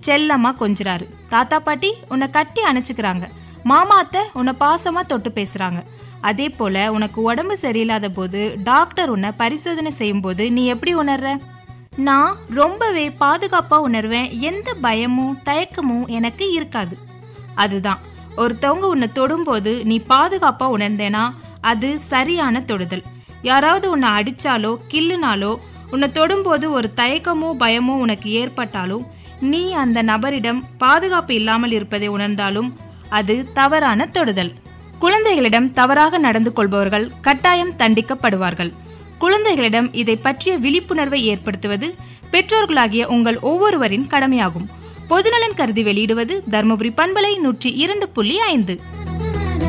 செல்லமா கொஞ்சுறாரு தாத்தா பாட்டி உன்னை கட்டி அணைச்சுக்கிறாங்க மாமா அத்தை உன்னை பாசமா தொட்டு பேசுறாங்க அதே போல உனக்கு உடம்பு சரியில்லாத போது டாக்டர் உன்னை பரிசோதனை செய்யும் போது நீ எப்படி உணர்ற நான் ரொம்பவே பாதுகாப்பா உணர்வேன் எந்த பயமும் தயக்கமும் எனக்கு இருக்காது அதுதான் ஒருத்தவங்க உன்னை தொடும்போது நீ பாதுகாப்பா உணர்ந்தேனா அது சரியான தொடுதல் யாராவது உன்னை அடிச்சாலோ கிள்ளுனாலோ உன்னை தொடும்போது ஒரு தயக்கமோ பயமோ உனக்கு ஏற்பட்டாலும் நீ அந்த நபரிடம் பாதுகாப்பு இல்லாமல் இருப்பதை உணர்ந்தாலும் அது தவறான தொடுதல் குழந்தைகளிடம் தவறாக நடந்து கொள்பவர்கள் கட்டாயம் தண்டிக்கப்படுவார்கள் குழந்தைகளிடம் இதை பற்றிய விழிப்புணர்வை ஏற்படுத்துவது பெற்றோர்களாகிய உங்கள் ஒவ்வொருவரின் கடமையாகும் பொதுநலன் கருதி வெளியிடுவது தருமபுரி பண்பலை நூற்றி இரண்டு புள்ளி ஐந்து